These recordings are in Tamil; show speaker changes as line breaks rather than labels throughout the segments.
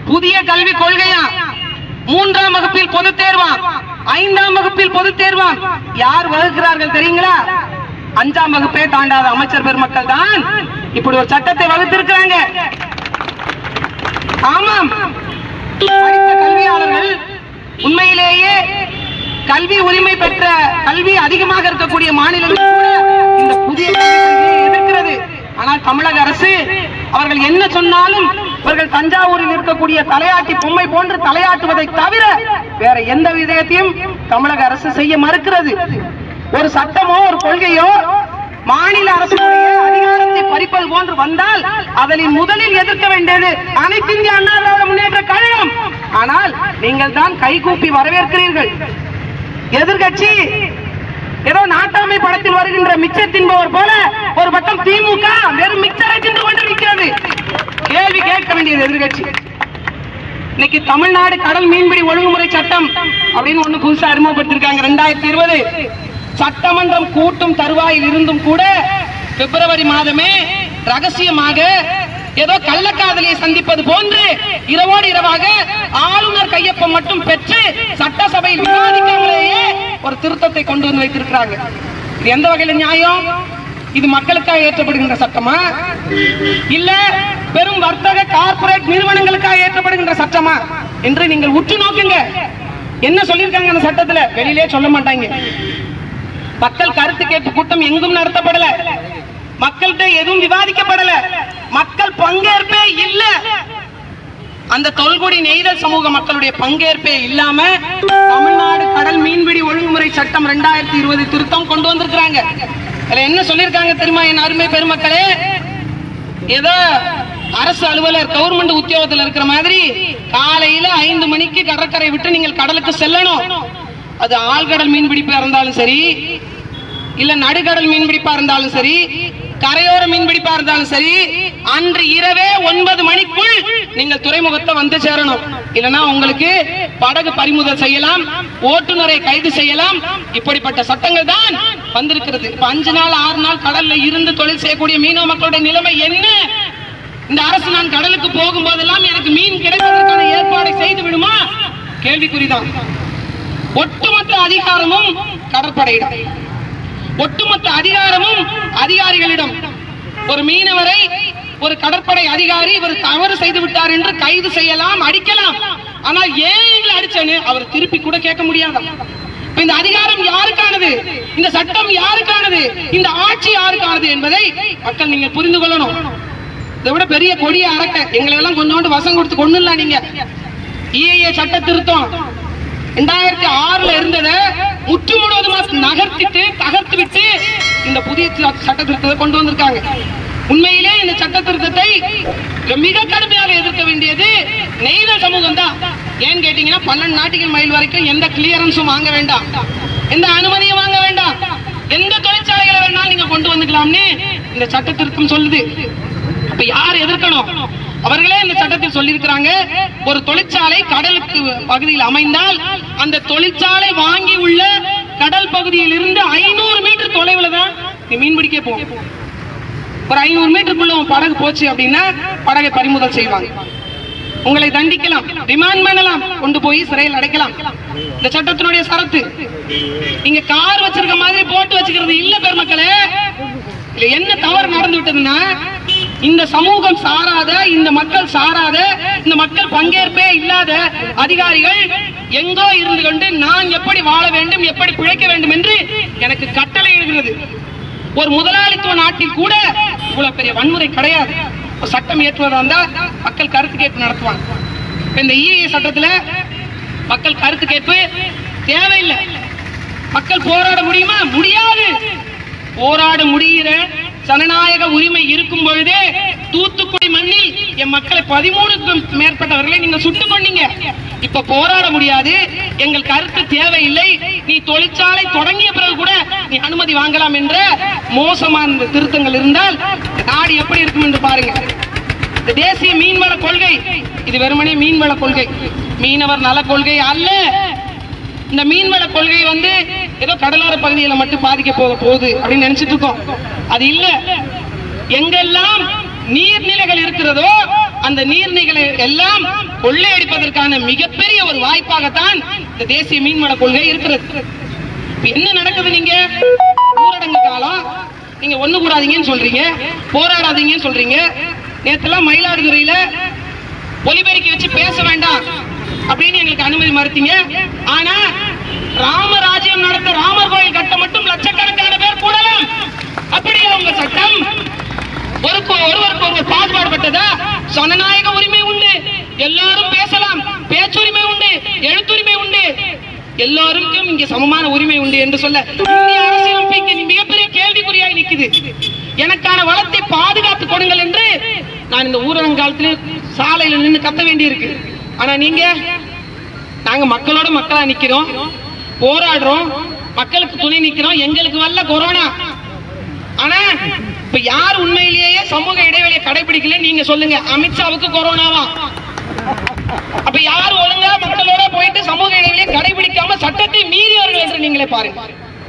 புதிய கல்விக் கொள்கையா மூன்றாம் வகுப்பில் பொதுத் தேர்வாம் ஐந்தாம் வகுப்பில் பொதுத் தேர்வாம் யார் வகுக்கிறார்கள் தெரியுங்களா அஞ்சாம் வகுப்பே தாண்டாத அமைச்சர் பெருமக்கள் தான் இப்படி ஒரு சட்டத்தை வகுத்திருக்கிறாங்க ஆமாம் படித்த கல்வியாளர்கள் உண்மையிலேயே கல்வி உரிமை பெற்ற கல்வி அதிகமாக இருக்கக்கூடிய மாநிலங்கள் கூட இந்த புதிய கல்விக் கொள்கையை எதிர்க்கிறது ஆனால் தமிழக அரசு அவர்கள் என்ன சொன்னாலும் இவர்கள் தஞ்சாவூரில் இருக்கக்கூடிய தலையாட்டி பொம்மை போன்று தலையாட்டுவதை தவிர வேற எந்த விதத்தையும் தமிழக அரசு செய்ய மறுக்கிறது ஒரு சட்டமோ ஒரு கொள்கையோ மாநில அரசுடைய அதிகாரத்தை பறிப்பது போன்று வந்தால் அதனை முதலில் எதிர்க்க வேண்டியது அனைத்து இந்திய அண்ணா திராவிட முன்னேற்ற கழகம் ஆனால் நீங்கள் தான் கைகூப்பி வரவேற்கிறீர்கள் எதிர்கட்சி ஏதோ நாட்டாமை படத்தில் வருகின்ற மிச்சர் தின்பவர் போல ஒரு பக்கம் திமுக வெறும் மிக்சரை தின்று கொண்டிருக்கிறது கேள்வி கேட்க வேண்டியது எதிர்கட்சி இன்னைக்கு தமிழ்நாடு கடல் மீன்பிடி ஒழுங்குமுறை சட்டம் அப்படின்னு ஒண்ணு புதுசா அறிமுகப்படுத்திருக்காங்க ரெண்டாயிரத்தி இருபது சட்டமன்றம் கூட்டும் தருவாயில் இருந்தும் கூட பிப்ரவரி மாதமே ரகசியமாக ஏதோ கள்ளக்காதலியை சந்திப்பது போன்று இரவோடு இரவாக ஆளுநர் கையொப்பம் மட்டும் பெற்று சட்டசபையில் விவாதிக்காமலேயே ஒரு திருத்தத்தை கொண்டு வந்து வைத்திருக்கிறாங்க இது எந்த வகையில நியாயம் இது மக்களுக்காக ஏற்றப்படுகின்ற சட்டமா இல்ல பெரும் வர்த்தக கார்ப்பரேட் நிறுவனங்களுக்காக ஏற்றப்படுகின்ற சட்டமா என்று நீங்கள் உற்று நோக்குங்க என்ன சொல்லியிருக்காங்க அந்த சட்டத்துல வெளியிலே சொல்ல மாட்டாங்க மக்கள் கருத்து கேட்பு கூட்டம் எங்கும் நடத்தப்படல மக்கள்கிட்ட எதுவும் விவாதிக்கப்படல மக்கள் பங்கேற்பே இல்ல அந்த தொல்குடி நெய்தல் சமூக மக்களுடைய பங்கேற்பே இல்லாம தமிழ்நாடு கடல் மீன்பிடி ஒழுங்குமுறை சட்டம் ரெண்டாயிரத்தி இருபது திருத்தம் கொண்டு வந்திருக்கிறாங்க அதுல என்ன சொல்லியிருக்காங்க தெரியுமா என் அருமை பெருமக்களே ஏதோ அரசு அலுவலர் கவர்மெண்ட் உத்தியோகத்தில் இருக்கிற மாதிரி காலையில ஐந்து மணிக்கு கடற்கரை விட்டு நீங்கள் கடலுக்கு செல்லணும் அது ஆழ்கடல் மீன்பிடிப்பா இருந்தாலும் சரி இல்ல நடுக்கடல் மீன்பிடிப்பா இருந்தாலும் சரி கரையோர மீன்பிடிப்பா இருந்தாலும் சரி அன்று இரவே ஒன்பது மணிக்குள் நீங்கள் துறைமுகத்தை வந்து சேரணும் இல்லனா உங்களுக்கு படகு பறிமுதல் செய்யலாம் ஓட்டுநரை கைது செய்யலாம் இப்படிப்பட்ட சட்டங்கள் தான் வந்திருக்கிறது இப்ப அஞ்சு நாள் ஆறு நாள் கடல்ல இருந்து தொழில் செய்யக்கூடிய மீனவ மக்களுடைய நிலைமை என்ன இந்த அரசு நான் கடலுக்கு போகும்போதெல்லாம் எனக்கு மீன் கிடைப்பதற்கான ஏற்பாடை செய்து விடுமா கேள்விக்குறிதான் ஒட்டுமொத்த அதிகாரமும் கடற்படையிடம் ஒட்டுமொத்த அதிகாரமும் அதிகாரிகளிடம் ஒரு மீனவரை ஒரு கடற்படை அதிகாரி இவர் தவறு செய்து விட்டார் என்று கைது செய்யலாம் அடிக்கலாம் ஆனால் ஏன் எங்களை அடிச்சேன்னு அவர் திருப்பி கூட கேட்க முடியாதாம் இப்ப இந்த அதிகாரம் யாருக்கானது இந்த சட்டம் யாருக்கானது இந்த ஆட்சி யாருக்கானது என்பதை மக்கள் நீங்க புரிந்து கொள்ளணும் இதை விட பெரிய கொடிய அரக்க எங்களை எல்லாம் கொஞ்சோண்டு வசம் கொடுத்து கொண்டுலாம் நீங்க இஏஏ சட்ட திருத்தம் ரெண்டாயிரத்தி ஆறுல இருந்தத முற்று முழுவதுமா நகர்த்திட்டு தகர்த்து விட்டு இந்த புதிய ச- சட்ட திருத்தத்தை கொண்டு வந்திருக்காங்க உண்மையிலே இந்த சட்ட திருத்தத்தை மிக கடுமையாக எதிர்க்க வேண்டியது நெய்தல் சமூகம் தான் ஏன்னு கேட்டீங்கன்னா பன்னெண்டு நாட்டிகள் மைல் வரைக்கும் எந்த கிளியரன்ஸும் வாங்க வேண்டாம் எந்த அனுமதியும் வாங்க வேண்டாம் எந்த தொழிற்சாலைகளை வேணாலும் நீங்க கொண்டு வந்துக்கலாம்னு இந்த சட்ட திருத்தம் சொல்லுது அப்ப யார் எதிர்க்கணும் அவர்களே இந்த சட்டத்தில் சொல்லியிருக்கிறாங்க ஒரு தொழிற்சாலை கடலுக்கு பகுதியில் அமைந்தால் அந்த தொழிற்சாலை வாங்கி உள்ள கடல் பகுதியில் இருந்து ஐநூறு மீட்டர் தொலைவுல தான் நீ மீன் பிடிக்க போகும் ஒரு ஐநூறு மீட்டருக்குள்ள உன் படகு போச்சு அப்படின்னா படகை பறிமுதல் செய்வாங்க உங்களை தண்டிக்கலாம் ரிமாண்ட் பண்ணலாம் கொண்டு போய் சிறையில் அடைக்கலாம் இந்த சட்டத்தினுடைய சரத்து நீங்க கார் வச்சிருக்க மாதிரி போட்டு வச்சுக்கிறது இல்ல பெருமக்களே இதுல என்ன தவறு நடந்து விட்டதுன்னா இந்த சமூகம் சாராத இந்த மக்கள் சாராத இந்த மக்கள் பங்கேற்பே இல்லாத அதிகாரிகள் எங்கோ இருந்து கொண்டு நான் எப்படி வாழ வேண்டும் எப்படி பிழைக்க வேண்டும் என்று எனக்கு கட்டளை எழுகிறது ஒரு முதலாளித்துவ நாட்டில் கூட இவ்வளவு பெரிய வன்முறை கிடையாது ஒரு சட்டம் ஏற்றுவதா இருந்தா மக்கள் கருத்து கேட்பு நடத்துவாங்க இப்ப இந்த இஏ சட்டத்துல மக்கள் கருத்து கேட்பு தேவையில்லை மக்கள் போராட முடியுமா முடியாது போராட முடிகிற ஜனநாயக உரிமை இருக்கும் பொழுதே தூத்துக்குடி மண்ணில் என் மக்களை பதிமூணுக்கும் மேற்பட்டவர்களை நீங்க சுட்டுக் கொண்டீங்க இப்ப போராட முடியாது எங்கள் கருத்து தேவையில்லை நீ தொழிற்சாலை தொடங்கிய பிறகு கூட நீ அனுமதி வாங்கலாம் என்ற மோசமான இந்த திருத்தங்கள் இருந்தால் நாடு எப்படி இருக்கும் என்று பாருங்க இந்த தேசிய மீன்வள கொள்கை இது வெறுமனே மீன்வள கொள்கை மீனவர் நல கொள்கை அல்ல இந்த மீன்வள கொள்கை வந்து ஏதோ கடலோர பகுதியில மட்டும் பாதிக்க போக போகுது அப்படின்னு நினைச்சிட்டு இருக்கோம் அது இல்ல எங்கெல்லாம் நீர்நிலைகள் இருக்கிறதோ அந்த நீர்நிலைகளை எல்லாம் கொள்ளையடிப்பதற்கான மிகப்பெரிய ஒரு வாய்ப்பாகத்தான் இந்த தேசிய மீன்வள கொள்கை இருக்கிறது இப்ப என்ன நடக்குது நீங்க ஊரடங்கு காலம் நீங்க ஒண்ணு கூடாதீங்கன்னு சொல்றீங்க போராடாதீங்கன்னு சொல்றீங்க நேத்தெல்லாம் மயிலாடுதுறையில ஒலிபெருக்கி வச்சு பேச வேண்டாம் அப்படின்னு எங்களுக்கு அனுமதி மறுத்தீங்க ஆனா ராமராஜ்யம் நடத்த ராமர் கோயில் கட்ட மட்டும் லட்சக்கணக்கான பேர் கூடலாம் அப்படியே உங்க சட்டம் ஒருக்கு ஒருவருக்கு ஒருவர் பாகுபாடுபட்டதா ஜனநாயக உரிமை உண்டு எல்லாரும் பேசலாம் பேச்சுரிமை உண்டு எழுத்துரிமை உண்டு எல்லாருக்கும் இங்க சமமான உரிமை உண்டு என்று சொல்ல இந்திய அரசியலமைப்பு இங்க மிகப்பெரிய கேள்விக்குறியாய் நிக்குது எனக்கான வளத்தை பாதுகாத்து கொடுங்கள் என்று நான் இந்த ஊரடங்கு காலத்துல சாலையில நின்று கத்த வேண்டியிருக்கு ஆனா நீங்க நாங்க மக்களோட மக்களா நிக்கிறோம் போராடுறோம் மக்களுக்கு துணை நிக்கிறோம் எங்களுக்கு வரல கொரோனா ஆனா இப்ப யார் உண்மையிலேயே சமூக இடைவெளியை கடைபிடிக்கல நீங்க சொல்லுங்க அமித்ஷாவுக்கு கொரோனாவா அப்ப யார் ஒழுங்கா மக்களோட போயிட்டு சமூக இடைவெளியை கடைபிடிக்காம சட்டத்தை மீறியவர்கள் என்று நீங்களே பாருங்க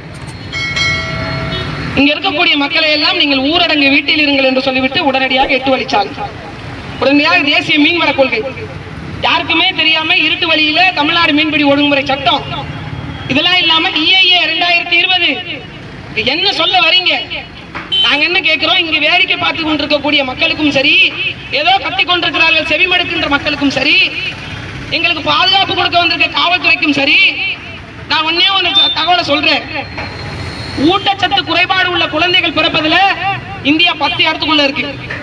இங்க இருக்கக்கூடிய மக்களை எல்லாம் நீங்கள் ஊரடங்கு வீட்டில் இருங்கள் என்று சொல்லிவிட்டு உடனடியாக எட்டு வழிச்சாலை உடனடியாக தேசிய மீன்வள கொள்கை யாருக்குமே தெரியாம இருட்டு வழியில தமிழ்நாடு மீன்பிடி ஒழுங்குமுறை சட்டம் இதெல்லாம் இல்லாம இஐஏ ரெண்டாயிரத்தி இருபது என்ன சொல்ல வரீங்க நாங்க என்ன கேட்கிறோம் இங்க வேடிக்கை பார்த்து கொண்டிருக்கக்கூடிய மக்களுக்கும் சரி ஏதோ கத்தி கொண்டிருக்கிறார்கள் செவிமடுக்கின்ற மக்களுக்கும் சரி எங்களுக்கு பாதுகாப்பு கொடுக்க வந்திருக்க காவல்துறைக்கும் சரி நான் ஒன்னே ஒன்னு தகவலை சொல்றேன் ஊட்டச்சத்து குறைபாடு உள்ள குழந்தைகள் பிறப்பதுல இந்தியா பத்து இடத்துக்குள்ள இருக்கு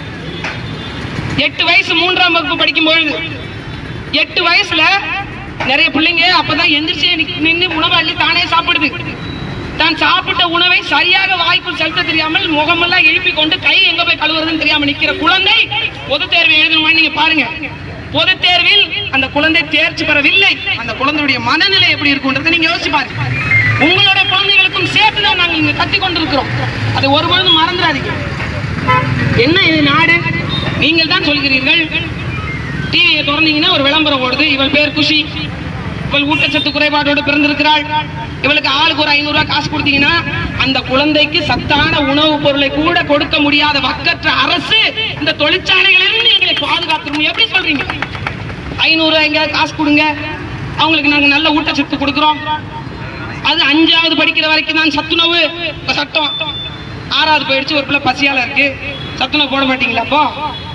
எட்டு வயசு மூன்றாம் வகுப்பு படிக்கும் பொழுது எட்டு வயசுல நிறைய பிள்ளைங்க அப்பதான் எந்திரிச்சு நிக்க- நின்னு உணவு அள்ளி தானே சாப்பிடுது தான் சாப்பிட்ட உணவை சரியாக வாய்க்குள் செலுத்த தெரியாமல் முகமெல்லாம் எழுப்பி கொண்டு கை எங்க போய் கழுவுறதுன்னு தெரியாம நிக்கிற குழந்தை பொது தேர்வு எழுதணுமா நீங்க பாருங்க பொது தேர்வில் அந்த குழந்தை தேர்ச்சி பெறவில்லை அந்த குழந்தையுடைய மனநிலை எப்படி இருக்குன்றதை நீங்க யோசிச்சு பாருங்க உங்களோட குழந்தைகளுக்கும் சேர்த்து தான் நாங்கள் இங்க கத்தி கொண்டிருக்கிறோம் அதை ஒருபொழுதும் மறந்துடாதீங்க என்ன இது நாடு நீங்கள் தான் சொல்கிறீர்கள் டிவியை திறந்தீங்கன்னா ஒரு விளம்பரம் ஓடுது இவள் பேர் குஷி இவள் ஊட்டச்சத்து குறைபாடோடு பிறந்திருக்கிறாள் இவளுக்கு ஆளுக்கு ஒரு ஐநூறு ரூபாய் காசு கொடுத்தீங்கன்னா அந்த குழந்தைக்கு சத்தான உணவுப் பொருளை கூட கொடுக்க முடியாத வக்கற்ற அரசு இந்த தொழிற்சாலைகளிலிருந்து எங்களை பாதுகாத்துரும் எப்படி சொல்றீங்க ஐநூறு ரூபாய் எங்கேயாவது காசு கொடுங்க அவங்களுக்கு நாங்க நல்ல ஊட்டச்சத்து கொடுக்குறோம் அது அஞ்சாவது படிக்கிற வரைக்கும் தான் சத்துணவு இப்ப சட்டம் ஆறாவது போயிடுச்சு ஒரு பிள்ளை பசியால இருக்கு சத்துணவு போட மாட்டீங்களா அப்போ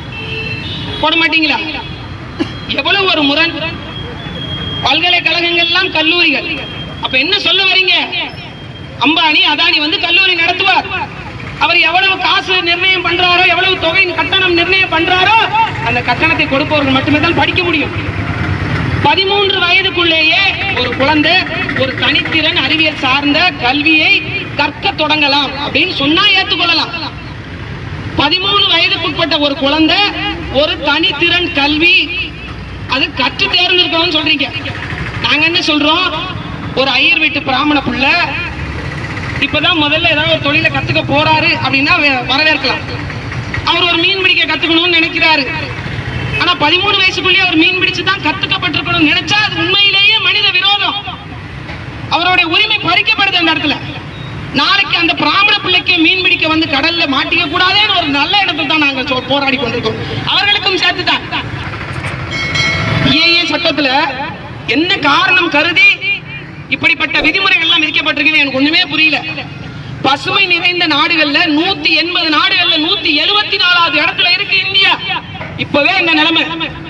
போட மாட்டீங்களா எவ்வளவு ஒரு முரண் பல்கலைக்கழகங்கள் எல்லாம் கல்லூரிகள் அப்ப என்ன சொல்ல வரீங்க அம்பானி அதானி வந்து கல்லூரி நடத்துவார் அவர் எவ்வளவு காசு நிர்ணயம் பண்றாரோ எவ்வளவு தொகையின் கட்டணம் நிர்ணயம் பண்றாரோ அந்த கட்டணத்தை கொடுப்பவர்கள் மட்டுமே தான் படிக்க முடியும் பதிமூன்று வயதுக்குள்ளேயே ஒரு குழந்தை ஒரு தனித்திறன் அறிவியல் சார்ந்த கல்வியை கற்க தொடங்கலாம் அப்படின்னு சொன்னா ஏத்துக்கொள்ளலாம் பதிமூணு வயதுக்குட்பட்ட ஒரு குழந்தை ஒரு தனித்திறன் கல்வி அது கற்று தேர்ந்தெடுக்கணும்னு சொல்றீங்க நாங்க என்ன சொல்றோம் ஒரு ஐயர் வீட்டு பிராமண புள்ள இப்பதான் முதல்ல ஏதாவது ஒரு தொழிலை கத்துக்க போறாரு அப்படின்னா வே- வரவேற்கலாம் அவர் ஒரு மீன் பிடிக்க கத்துக்கணும்னு நினைக்கிறாரு ஆனா பதிமூணு வயசுக்குள்ளேயே அவர் மீன் பிடிச்சு தான் கத்துக்கப்பட்டிருக்கணும்னு நினைச்சா அது உண்மையிலேயே மனித விரோதம் அவருடைய உரிமை பறிக்கப்படுது அந்த இடத்துல நாளைக்கு அந்த பிராமண பிள்ளைக்கு மீன் பிடிக்க வந்து கடல்ல மாட்டிக்க கூடாதேன்னு ஒரு நல்ல இடத்துல தான் நாங்க சொ- போராடி கொண்டிருக்கோம் அவர்களுக்கும் சேர்த்து தான் ஏஏ சட்டத்துல என்ன காரணம் கருதி இப்படிப்பட்ட விதிமுறைகள் எல்லாம் விதிக்கப்பட்டிருக்குது எனக்கு ஒண்ணுமே புரியல பசுமை நிறைந்த நாடுகள்ல நூத்தி எண்பது நாடுகள்ல நூத்தி எழுபத்தி நாலாவது இடத்துல இருக்கு இந்தியா இப்பவே இந்த நிலைமை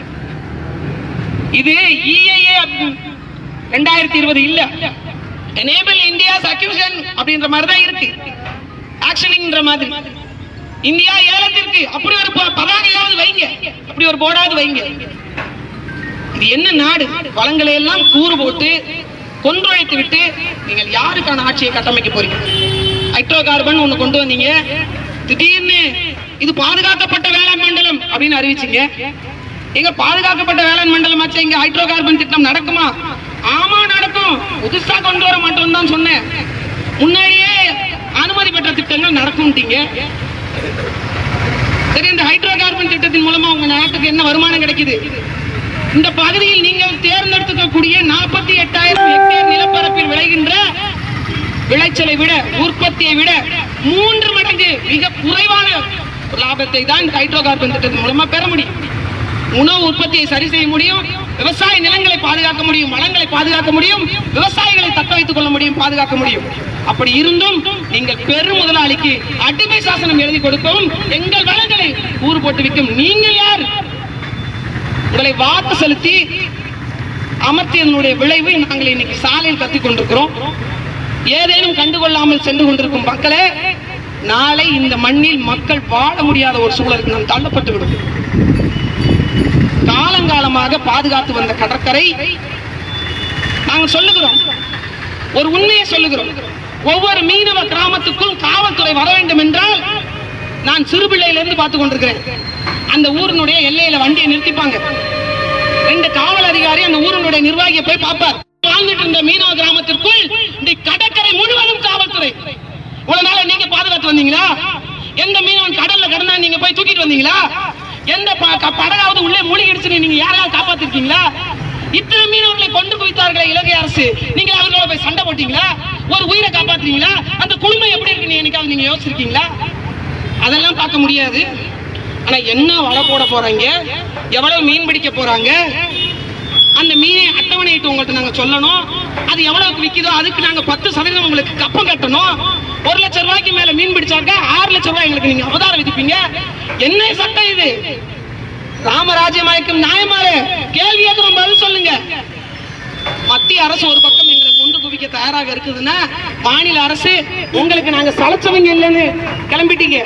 இது இஏஏ ரெண்டாயிரத்தி இருபது இல்ல எனேபிள் இந்தியா அக்யூஷன் அப்படின்ற மாதிரி தான் இருக்கு ஆக்ஷனிங்ன்ற மாதிரி இந்தியா ஏலத்திற்கு அப்படி ஒரு ப- பதாகையாவது வைங்க அப்படி ஒரு போர்டாவது வைங்க இது என்ன நாடு வளங்களை எல்லாம் கூறு போட்டு கொன்றழைத்து விட்டு நீங்கள் யாருக்கான ஆட்சியை கட்டமைக்க போறீங்க ஹைட்ரோ கார்பன் ஒண்ணு கொண்டு வந்தீங்க திடீர்னு இது பாதுகாக்கப்பட்ட வேளாண் மண்டலம் அப்படின்னு அறிவிச்சீங்க எங்க பாதுகாக்கப்பட்ட வேளாண் மண்டலம் ஆச்சு இங்க ஹைட்ரோ கார்பன் திட்டம் நடக்குமா ஆமா நடக்கும் புதுசா கொண்டு வர மாட்டோம் தான் சொன்னேன் முன்னாடியே அனுமதி பெற்ற திட்டங்கள் நடக்கும்ட்டீங்க சரி இந்த ஹைட்ரோ கார்பன் திட்டத்தின் மூலமா உங்க நாட்டுக்கு என்ன வருமானம் கிடைக்குது இந்த பகுதியில் நீங்கள் தேர்ந்தெடுக்கக்கூடிய நாற்பத்தி எட்டாயிரம் ஹெக்டேர் நிலப்பரப்பில் விளைகின்ற விளைச்சலை விட உற்பத்தியை விட மூன்று மடங்கு மிக குறைவான லாபத்தை தான் ஹைட்ரோ கார்பன் திட்டத்தின் மூலமா பெற முடியும் உணவு உற்பத்தியை சரி செய்ய முடியும் விவசாய நிலங்களை பாதுகாக்க முடியும் வளங்களை பாதுகாக்க முடியும் விவசாயிகளை தக்க வைத்துக் கொள்ள முடியும் பாதுகாக்க முடியும் அப்படி இருந்தும் நீங்கள் பெரும் முதலாளிக்கு அடிமை சாசனம் எழுதி கொடுக்கவும் எங்கள் வளங்களை ஊறு போட்டு விற்கும் நீங்கள் யார் உங்களை வாக்கு செலுத்தி அமர்த்தியதனுடைய விளைவு நாங்கள் இன்னைக்கு சாலையில் கத்திக் கொண்டிருக்கிறோம் ஏதேனும் கண்டுகொள்ளாமல் சென்று கொண்டிருக்கும் மக்களே நாளை இந்த மண்ணில் மக்கள் வாழ முடியாத ஒரு சூழலுக்கு நாம் தள்ளப்பட்டு விடும் காலங்காலமாக பாதுகாத்து வந்த கடற்கரை நாங்கள் சொல்லுகிறோம் ஒரு உண்மையை சொல்லுகிறோம் ஒவ்வொரு மீனவ கிராமத்துக்கும் காவல்துறை வர வேண்டும் என்றால் நான் சிறுபிள்ளையிலிருந்து பார்த்து கொண்டிருக்கிறேன் அந்த ஊரினுடைய எல்லையில வண்டியை நிறுத்திப்பாங்க ரெண்டு காவல் அதிகாரி அந்த ஊரினுடைய நிர்வாகியை போய் பார்ப்பார் வாழ்ந்துட்டு இருந்த மீனவ கிராமத்திற்குள் இந்த கடற்கரை முழுவதும் காவல்துறை இவ்வளவு நாள நீங்க பாதுகாத்து வந்தீங்களா எந்த மீனவன் கடல்ல கடந்தா நீங்க போய் தூக்கிட்டு வந்தீங்களா எந்த ப- க- படகாவது உள்ளே மூழ்கிடுச்சுன்னு நீங்க யாராவது காப்பாத்திருக்கீங்களா இத்தனை மீனவர்களை கொண்டு குவித்தார்களே இலங்கை அரசு நீங்க அவர்களோட போய் சண்டை போட்டீங்களா ஒரு உயிரை காப்பாத்துறீங்களா அந்த குழுமை எப்படி இருக்கு நீங்க என்னைக்காவது நீங்க யோசிச்சிருக்கீங்களா அதெல்லாம் பார்க்க முடியாது ஆனா என்ன வலை போட போறாங்க எவ்வளவு மீன் பிடிக்க போறாங்க அந்த மீனை அட்டவணையிட்டு உங்கள்ட்ட நாங்க சொல்லணும் அது எவ்வளவுக்கு விக்குதோ அதுக்கு நாங்க பத்து சதவீதம் உங்களுக்கு கப்பம் கட்டணும் ஒரு லட்சம் ரூபாய்க்கு மேல மீன் பிடிச்சாக்க ஆறு லட்சம் ரூபாய் எங்களுக்கு நீங்க அவதாரம் விதிப்பீங்க என்ன சட்டம் இது ராமராஜ்யமாய்க்கும் நியாயமாறு கேள்வி கேட்கிறோம் பதில் சொல்லுங்க மத்திய அரசு ஒரு பக்கம் எங்களை கொண்டு குவிக்க தயாராக இருக்குதுன்னா மாநில அரசு உங்களுக்கு நாங்க சளைச்சவங்க இல்லைன்னு கிளம்பிட்டீங்க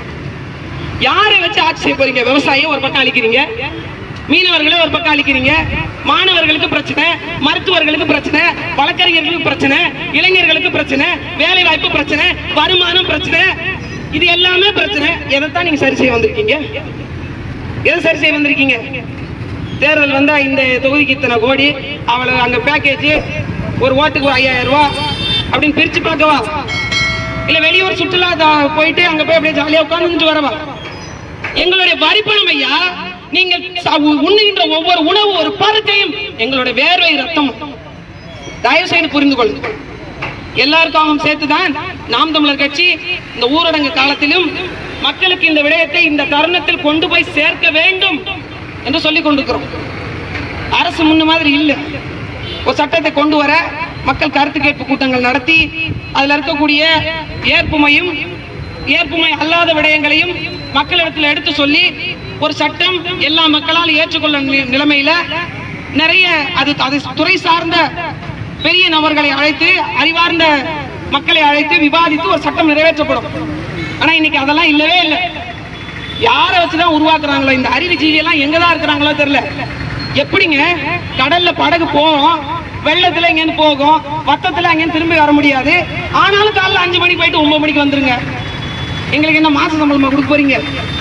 யாரை வச்சு ஆட்சி செய்ய போறீங்க விவசாயியை ஒரு பக்கம் அழிக்கிறீங்க மீனவர்களை ஒரு பக்கம் அழிக்கிறீங்க மாணவர்களுக்கு பிரச்சனை மருத்துவர்களுக்கு பிரச்சனை வழக்கறிஞர்களுக்கு பிரச்சனை இளைஞர்களுக்கு பிரச்சனை வேலை வாய்ப்பு பிரச்சனை வருமானம் பிரச்சனை இது எல்லாமே பிரச்சனை எதைத்தான் நீங்க சரி செய்ய வந்திருக்கீங்க எதை சரி செய்ய வந்திருக்கீங்க தேர்தல் வந்தா இந்த தொகுதிக்கு இத்தனை கோடி அவ்வளவு அங்க பேக்கேஜ் ஒரு ஓட்டுக்கு ஐயாயிரம் ரூபாய் அப்படின்னு பிரிச்சு பார்க்கவா இல்ல வெளியூர் சுற்றுலா த- போயிட்டு அங்க போய் அப்படியே ஜாலியா உட்கார்ந்துட்டு வரவா எங்களுடைய வரிப்பணம் ஐயா நீங்கள் ச- உ- உண்ணுகின்ற ஒவ்வொரு உணவு ஒரு பருக்கையும் எங்களுடைய வேர்வை ரத்தம் தயவு செய்து புரிந்து கொள்ளுங்கள் எல்லாருக்காகவும் சேர்த்துதான் நாம் தமிழர் கட்சி இந்த ஊரடங்கு காலத்திலும் மக்களுக்கு இந்த விடயத்தை இந்த தருணத்தில் கொண்டு போய் சேர்க்க வேண்டும் என்று சொல்லிக் கொண்டிருக்கிறோம் அரசு முன்ன மாதிரி இல்லை ஒரு சட்டத்தை கொண்டு வர மக்கள் கருத்து கேட்பு கூட்டங்கள் நடத்தி அதுல இருக்கக்கூடிய ஏற்புமையும் ஏற்புமை அல்லாத விடயங்களையும் மக்களிடத்தில் எடுத்து சொல்லி ஒரு சட்டம் எல்லா மக்களால் ஏற்றுக்கொள்ள நி- நிலைமையில நிறைய அது அது துறை சார்ந்த பெரிய நபர்களை அழைத்து அறிவார்ந்த மக்களை அழைத்து விவாதித்து ஒரு சட்டம் நிறைவேற்றப்படும் ஆனா இன்னைக்கு அதெல்லாம் இல்லவே இல்லை யாரை வச்சுதான் உருவாக்குறாங்களோ இந்த அறிவுஜீவி எல்லாம் எங்கதான் இருக்கிறாங்களோ தெரியல எப்படிங்க கடல்ல படகு போகும் வெள்ளத்துல எங்கேன்னு போகும் வத்தத்துல அங்கேயும் திரும்பி வர முடியாது ஆனாலும் காலைல அஞ்சு மணிக்கு போயிட்டு ஒன்பது மணிக்கு வந்துருங்க எங்களுக்கு என்ன மாச சம்பளமா கொடுக்க போறீங்க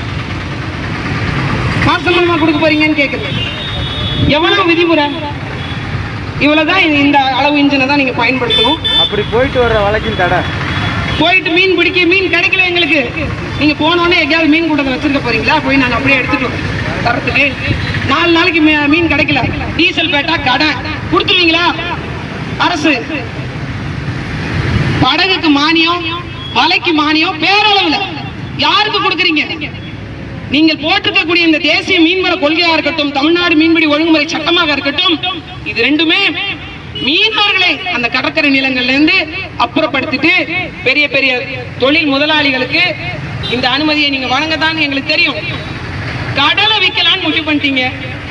மாச சம்பளமா கொடுக்க போறீங்கன்னு கேக்குது எவ்வளவு விதிமுறை இவ்வளவுதான் இந்த- இந்த அளவு இன்ஜினை தான் நீங்க பயன்படுத்தணும்
அப்படி போயிட்டு வர்ற வழக்கின் தடை
போயிட்டு மீன் பிடிக்க மீன் கிடைக்கல எங்களுக்கு நீங்க போனோடனே எங்கேயாவது மீன் கூட்டத்தை வச்சிருக்க போறீங்களா போய் நாங்க அப்படியே எடுத்துட்டு வரோம் தரத்துக்கு நாலு நாளைக்கு மீ- மீன் கிடைக்கல டீசல் பேட்டா கடை கொடுத்துருவீங்களா அரசு படகுக்கு மானியம் வலைக்கு மானியம் பேரளவுல யாருக்கு கொடுக்குறீங்க நீங்கள் போட்டிருக்கக்கூடிய இந்த தேசிய மீன்வள கொள்கையா இருக்கட்டும் தமிழ்நாடு மீன்பிடி ஒழுங்குமுறை சட்டமாக இருக்கட்டும் இது ரெண்டுமே மீனவர்களை அந்த கடற்கரை நிலங்கள்ல இருந்து அப்புறப்படுத்திட்டு பெரிய பெரிய தொழில் முதலாளிகளுக்கு இந்த அனுமதியை நீங்க வழங்கதான் எங்களுக்கு தெரியும் கடலை விற்கலான்னு முடிவு பண்ணிட்டீங்க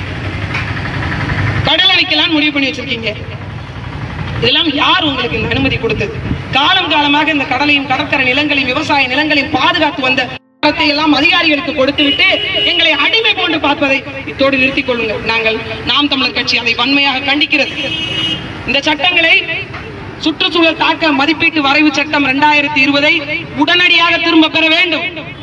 கடலை விற்கலான்னு முடிவு பண்ணி வச்சிருக்கீங்க இதெல்லாம் யார் உங்களுக்கு இந்த அனுமதி கொடுத்தது காலம் காலமாக இந்த கடலையும் கடற்கரை நிலங்களையும் விவசாய நிலங்களையும் பாதுகாத்து வந்த சட்டத்தை எல்லாம் அதிகாரிகளுக்கு கொடுத்துவிட்டு எங்களை அடிமை போன்று பார்ப்பதை இத்தோடு நிறுத்திக் கொள்ளுங்கள் நாங்கள் நாம் தமிழர் கட்சி அதை வன்மையாக கண்டிக்கிறது இந்த சட்டங்களை சுற்றுச்சூழல் தாக்க மதிப்பீட்டு வரைவு சட்டம் இரண்டாயிரத்தி இருபதை உடனடியாக திரும்ப பெற வேண்டும்